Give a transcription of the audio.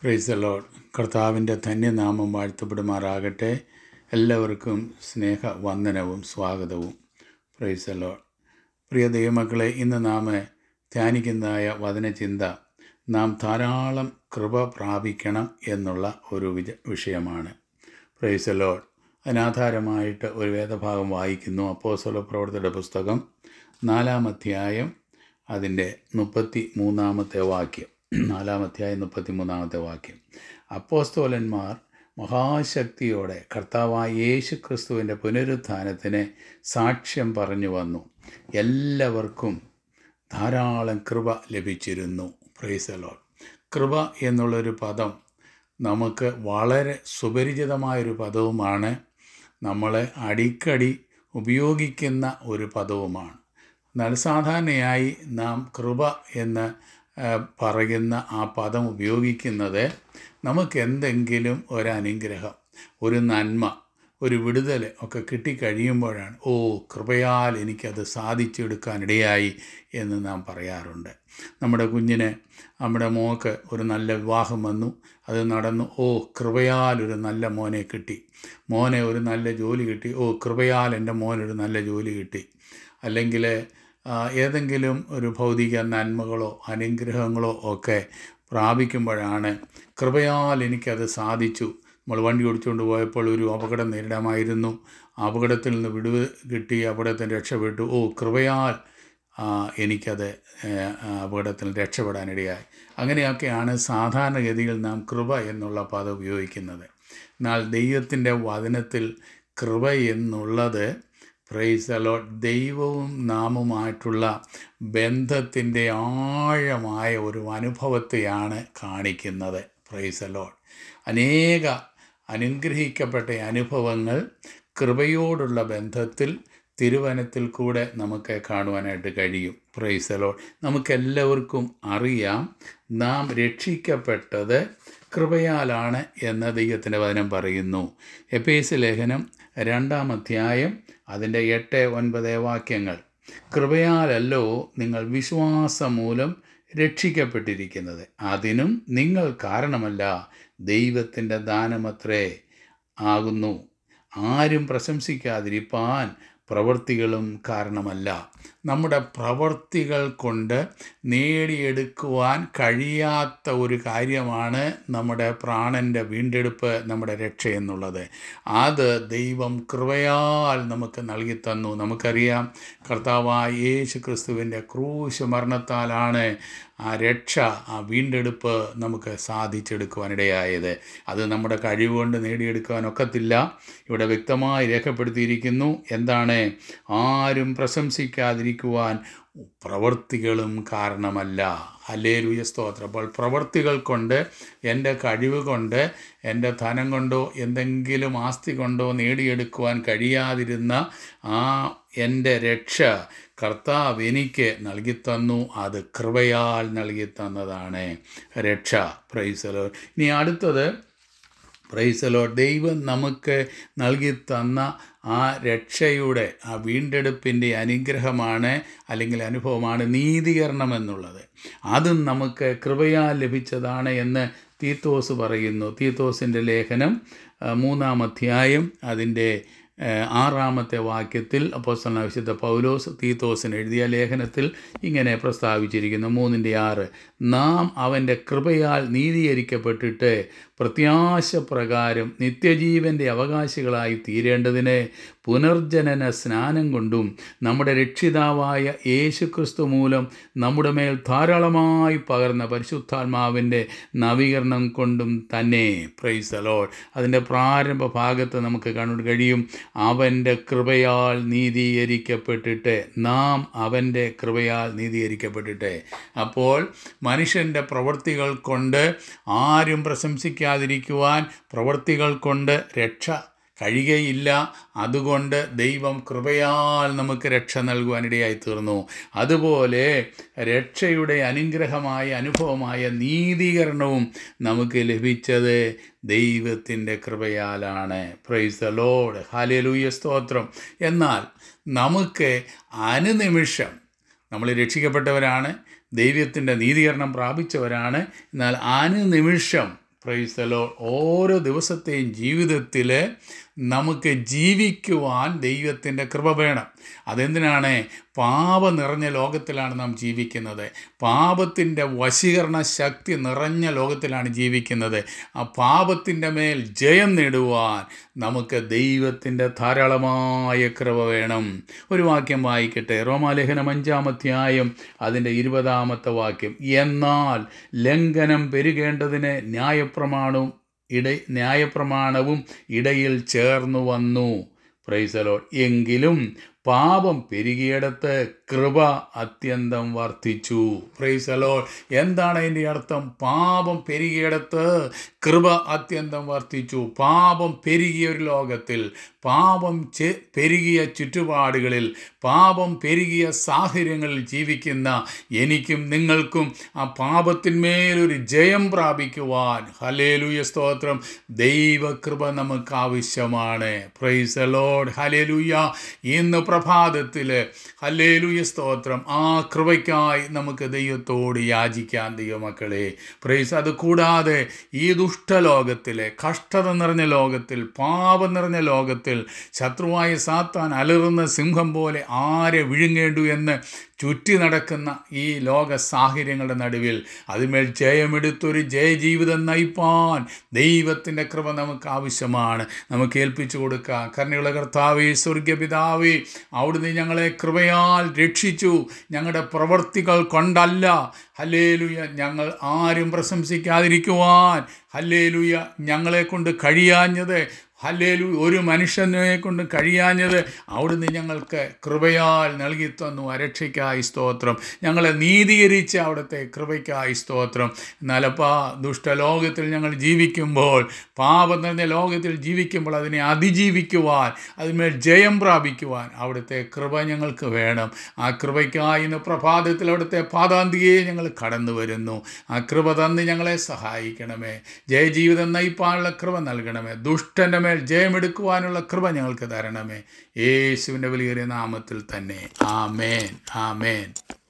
price load കർത്താവിൻ്റെ ധന്യനാമം വാഴ്ത്തപ്പെടുമാറാകട്ടെ എല്ലാവർക്കും സ്നേഹ വന്ദനവും സ്വാഗതവും പ്രൈസ് ലോഡ് പ്രിയ ദൈവമക്കളെ ഇന്ന് നാം ധ്യാനിക്കുന്നതായ വചനചിന്ത നാം ധാരാളം കൃപ പ്രാപിക്കണം എന്നുള്ള ഒരു വിജ വിഷയമാണ് പ്രൈസ് ലോഡ് അതിനാധാരമായിട്ട് ഒരു വേദഭാഗം വായിക്കുന്നു അപ്പോസ്തല പ്രവർത്തയുടെ പുസ്തകം നാലാം അധ്യായം അതിൻ്റെ മുപ്പത്തി മൂന്നാമത്തെ വാക്യം നാലാം അധ്യായം മുപ്പത്തി മൂന്നാമത്തെ വാക്യം അപ്പോസ്തോലന്മാർ മഹാശക്തിയോടെ കർത്താവായ യേശു ക്രിസ്തുവിൻ്റെ പുനരുത്ഥാനത്തിന് സാക്ഷ്യം പറഞ്ഞു വന്നു എല്ലാവർക്കും ധാരാളം കൃപ ലഭിച്ചിരുന്നു പ്രൈസലോൾ കൃപ എന്നുള്ളൊരു പദം നമുക്ക് വളരെ സുപരിചിതമായൊരു പദവുമാണ് നമ്മൾ അടിക്കടി ഉപയോഗിക്കുന്ന ഒരു പദവുമാണ് എന്നാൽ സാധാരണയായി നാം കൃപ എന്ന് ആ, പറയുന്ന ആ പദം ഉപയോഗിക്കുന്നത് നമുക്ക് എന്തെങ്കിലും ഒരു അനുഗ്രഹം ഒരു നന്മ ഒരു വിടുതൽ ഒക്കെ കിട്ടിക്കഴിയുമ്പോഴാണ് ഓ കൃപയാൽ എനിക്കത് സാധിച്ചെടുക്കാനിടയായി എന്ന് നാം പറയാറുണ്ട് നമ്മുടെ കുഞ്ഞിന് നമ്മുടെ മോക്ക് ഒരു നല്ല വിവാഹം വന്നു അത് നടന്നു ഓ കൃപയാൽ ഒരു നല്ല മോനെ കിട്ടി മോനെ ഒരു നല്ല ജോലി കിട്ടി ഓ കൃപയാൽ എൻ്റെ മോനൊരു നല്ല ജോലി കിട്ടി അല്ലെങ്കിൽ ആ, ഏതെങ്കിലും ഒരു ഭൗതിക നന്മകളോ അനുഗ്രഹങ്ങളോ ഒക്കെ പ്രാപിക്കുമ്പോഴാണ് കൃപയാൽ എനിക്കത് സാധിച്ചു നമ്മൾ വണ്ടി ഓടിച്ചുകൊണ്ട് പോയപ്പോൾ ഒരു അപകടം നേരിടാമായിരുന്നു ആ അപകടത്തിൽ നിന്ന് വിടുവ് കിട്ടി അപകടത്തിൽ രക്ഷപ്പെട്ടു ഓ കൃപയാൽ ആ, എനിക്കത് ഏ, ആ, അപകടത്തിൽ രക്ഷപ്പെടാനിടയായി അങ്ങനെയൊക്കെയാണ് സാധാരണഗതിയിൽ നാം കൃപ എന്നുള്ള പദം ഉപയോഗിക്കുന്നത് എന്നാൽ ദൈവത്തിൻ്റെ വചനത്തിൽ കൃപ എന്നുള്ളത് പ്രൈസ് അലോട്ട് ദൈവവും നാമുമായിട്ടുള്ള ബന്ധത്തിൻ്റെ ആഴമായ ഒരു അനുഭവത്തെയാണ് കാണിക്കുന്നത് പ്രൈസ് അലോട്ട് അനേക അനുഗ്രഹിക്കപ്പെട്ട അനുഭവങ്ങൾ കൃപയോടുള്ള ബന്ധത്തിൽ തിരുവനത്തിൽ കൂടെ നമുക്ക് കാണുവാനായിട്ട് കഴിയും പ്രൈസലോ നമുക്കെല്ലാവർക്കും അറിയാം നാം രക്ഷിക്കപ്പെട്ടത് കൃപയാലാണ് എന്ന് ദൈവത്തിൻ്റെ വചനം പറയുന്നു എപ്പേസ് ലേഖനം രണ്ടാം അധ്യായം അതിൻ്റെ എട്ട് ഒൻപത് വാക്യങ്ങൾ കൃപയാലല്ലോ നിങ്ങൾ വിശ്വാസം മൂലം രക്ഷിക്കപ്പെട്ടിരിക്കുന്നത് അതിനും നിങ്ങൾ കാരണമല്ല ദൈവത്തിൻ്റെ ദാനമത്രേ ആകുന്നു ആരും പ്രശംസിക്കാതിരിപ്പാൻ പ്രവൃത്തികളും കാരണമല്ല നമ്മുടെ പ്രവൃത്തികൾ കൊണ്ട് നേടിയെടുക്കുവാൻ കഴിയാത്ത ഒരു കാര്യമാണ് നമ്മുടെ പ്രാണൻ്റെ വീണ്ടെടുപ്പ് നമ്മുടെ രക്ഷ എന്നുള്ളത് അത് ദൈവം കൃപയാൽ നമുക്ക് നൽകി തന്നു നമുക്കറിയാം കർത്താവായ യേശു ക്രിസ്തുവിൻ്റെ ക്രൂശ് മരണത്താലാണ് ആ രക്ഷ ആ വീണ്ടെടുപ്പ് നമുക്ക് സാധിച്ചെടുക്കുവാനിടയായത് അത് നമ്മുടെ കഴിവുകൊണ്ട് നേടിയെടുക്കുവാൻ ഒക്കത്തില്ല ഇവിടെ വ്യക്തമായി രേഖപ്പെടുത്തിയിരിക്കുന്നു എന്താണ് ആരും പ്രശംസിക്കാതിരിക്കുവാൻ പ്രവൃത്തികളും കാരണമല്ല ഹല്ലേലൂയ സ്തോത്രം അപ്പോൾ പ്രവൃത്തികൾ കൊണ്ട് എൻ്റെ കഴിവ് കൊണ്ട് എൻ്റെ ധനം കൊണ്ടോ എന്തെങ്കിലും ആസ്തി കൊണ്ടോ നേടിയെടുക്കുവാൻ കഴിയാതിരുന്ന ആ എൻ്റെ രക്ഷ കർത്താവ് എനിക്ക് നൽകിത്തന്നു അത് കൃപയാൽ നൽകി തന്നതാണ് രക്ഷ പ്രൈസലോ ഇനി അടുത്തത് പ്രൈസലോ ദൈവം നമുക്ക് നൽകി തന്ന ആ രക്ഷയുടെ ആ വീണ്ടെടുപ്പിൻ്റെ അനുഗ്രഹമാണ് അല്ലെങ്കിൽ അനുഭവമാണ് നീതീകരണം എന്നുള്ളത് അതും നമുക്ക് കൃപയാൽ ലഭിച്ചതാണ് എന്ന് തീത്തോസ് പറയുന്നു തീത്തോസിൻ്റെ ലേഖനം ആ, മൂന്നാം അധ്യായം അതിൻ്റെ ആ, ആറാമത്തെ വാക്യത്തിൽ അപ്പോസ്തലനായ വിശുദ്ധ പൗലോസ് തീത്തോസിന് എഴുതിയ ലേഖനത്തിൽ ഇങ്ങനെ പ്രസ്താവിച്ചിരിക്കുന്നു മൂന്നിൻ്റെ ആറ് നാം അവൻ്റെ കൃപയാൽ നീതീകരിക്കപ്പെട്ടിട്ട് പ്രത്യാശ പ്രകാരം നിത്യജീവൻ്റെ അവകാശികളായി തീരേണ്ടതിന് പുനർജനന സ്നാനം കൊണ്ടും നമ്മുടെ രക്ഷിതാവായ യേശുക്രിസ്തു മൂലം നമ്മുടെ മേൽ ധാരാളമായി പകർന്ന പരിശുദ്ധാത്മാവിൻ്റെ നവീകരണം കൊണ്ടും തന്നെ പ്രൈസ് അലോൾ അതിൻ്റെ പ്രാരംഭ ഭാഗത്ത് നമുക്ക് കാണാൻ കഴിയും അവൻ്റെ കൃപയാൽ നീതീകരിക്കപ്പെട്ടിട്ട് നാം അവൻ്റെ കൃപയാൽ നീതീകരിക്കപ്പെട്ടിട്ട് അപ്പോൾ മനുഷ്യൻ്റെ പ്രവൃത്തികൾ കൊണ്ട് ആരും പ്രശംസിക്കാതിരിക്കുവാൻ പ്രവൃത്തികൾ കൊണ്ട് രക്ഷ കഴിയുകയില്ല അതുകൊണ്ട് ദൈവം കൃപയാൽ നമുക്ക് രക്ഷ നൽകുവാനിടയായി തീർന്നു അതുപോലെ രക്ഷയുടെ അനുഗ്രഹമായ അനുഭവമായ നീതീകരണവും നമുക്ക് ലഭിച്ചത് ദൈവത്തിൻ്റെ കൃപയാലാണ് പ്രൈസ് ദ ലോഡ് ഹാലേലൂയ സ്തോത്രം എന്നാൽ നമുക്ക് അനുനിമിഷം നമ്മൾ രക്ഷിക്കപ്പെട്ടവരാണ് ദൈവത്തിൻ്റെ നീതീകരണം പ്രാപിച്ചവരാണ് എന്നാൽ അനുനിമിഷം പ്രൈസലോ ഓരോ ദിവസത്തെയും ജീവിതത്തിൽ നമുക്ക് ജീവിക്കുവാൻ ദൈവത്തിൻ്റെ കൃപ വേണം അതെന്തിനാണ് പാപം നിറഞ്ഞ ലോകത്തിലാണ് നാം ജീവിക്കുന്നത് പാപത്തിൻ്റെ വശീകരണ ശക്തി നിറഞ്ഞ ലോകത്തിലാണ് ജീവിക്കുന്നത് ആ പാപത്തിൻ്റെ മേൽ ജയം നേടുവാൻ നമുക്ക് ദൈവത്തിൻ്റെ ധാരാളമായ കൃപ വേണം ഒരു വാക്യം വായിക്കട്ടെ റോമാലേഖനം അഞ്ചാമധ്യായം അതിൻ്റെ ഇരുപതാമത്തെ വാക്യം എന്നാൽ ലംഘനം പെരുകേണ്ടതിന് ന്യായപ്രമാണവും ഇട ന്യായപ്രമാണവും ഇടയിൽ ചേർന്നു വന്നു പ്രൈസലോ എങ്കിലും പാപം പെരുകിയിടത്ത് കൃപ അത്യന്തം വർദ്ധിച്ചു പ്രൈസലോ എന്താണ് അതിൻ്റെ അർത്ഥം പാപം പെരുകിയിടത്ത് കൃപ അത്യന്തം വർദ്ധിച്ചു പാപം പെരുകിയ ഒരു ലോകത്തിൽ പാപം ചെ പെരുകിയ ചുറ്റുപാടുകളിൽ പാപം പെരുകിയ സാഹചര്യങ്ങളിൽ ജീവിക്കുന്ന എനിക്കും നിങ്ങൾക്കും ആ പാപത്തിന്മേലൊരു ജയം പ്രാപിക്കുവാൻ ഹലേലുയ സ്തോത്രം ദൈവകൃപ നമുക്ക് ആവശ്യമാണ് പ്രൈസ് ലോഡ് ഹലേലുയ ഇന്ന് പ്രഭാതത്തിൽ ഹലേലുയ സ്തോത്രം ആ കൃപയ്ക്കായി നമുക്ക് ദൈവത്തോട് യാചിക്കാൻ ദൈവമക്കളെ പ്രൈസ് അത് കൂടാതെ ഈ ദുഷ്ടലോകത്തിലെ കഷ്ടത നിറഞ്ഞ ലോകത്തിൽ പാപം നിറഞ്ഞ ലോകത്തിൽ ശത്രുവായ സാത്താൻ അലറുന്ന സിംഹം പോലെ ആരെ വിഴുങ്ങേണ്ടു എന്ന് ചുറ്റി നടക്കുന്ന ഈ ലോക സാഹചര്യങ്ങളുടെ നടുവിൽ അതിന്മേൽ ജയമെടുത്തൊരു ജയജീവിതം നയിപ്പാൻ ദൈവത്തിൻ്റെ കൃപ നമുക്ക് ആവശ്യമാണ് നമുക്ക് ഏൽപ്പിച്ചു കൊടുക്കാം കരുണയുള്ള കർത്താവേ സ്വർഗപിതാവേ അവിടുന്ന് ഞങ്ങളെ കൃപയാൽ രക്ഷിച്ചു ഞങ്ങളുടെ പ്രവർത്തികൾ കൊണ്ടല്ല ഹല്ലേലുയ ഞങ്ങൾ ആരും പ്രശംസിക്കാതിരിക്കുവാൻ ഹല്ലേലുയ ഞങ്ങളെ കൊണ്ട് കഴിയാഞ്ഞത് ഹല്ലേലു ഒരു മനുഷ്യനെ കൊണ്ട് കഴിയാഞ്ഞത് അവിടുന്ന് ഞങ്ങൾക്ക് കൃപയാൽ നൽകി തന്നു അരക്ഷയ്ക്കായി സ്തോത്രം ഞങ്ങളെ നീതീകരിച്ച അവിടുത്തെ കൃപയ്ക്കായി സ്തോത്രം എന്നാലപ്പാ ദുഷ്ടലോകത്തിൽ ഞങ്ങൾ ജീവിക്കുമ്പോൾ പാപം നിറഞ്ഞ ലോകത്തിൽ ജീവിക്കുമ്പോൾ അതിനെ അതിജീവിക്കുവാൻ അതിന്മേൽ ജയം പ്രാപിക്കുവാൻ അവിടുത്തെ കൃപ ഞങ്ങൾക്ക് വേണം ആ കൃപയ്ക്കായി ഇന്ന് പ്രഭാതത്തിൽ അവിടുത്തെ പാതാന്തിയെ ഞങ്ങൾ കടന്നു വരുന്നു ആ കൃപ തന്ന് ഞങ്ങളെ സഹായിക്കണമേ ജയജീവിതം നയിപ്പാനുള്ള കൃപ നൽകണമേ ദുഷ്ടൻ്റെ മേൽ ജയമെടുക്കുവാനുള്ള കൃപ ഞങ്ങൾക്ക് തരണമേ യേശുവിൻ്റെ വലിയ നാമത്തിൽ തന്നെ ആമേൻ ആമേൻ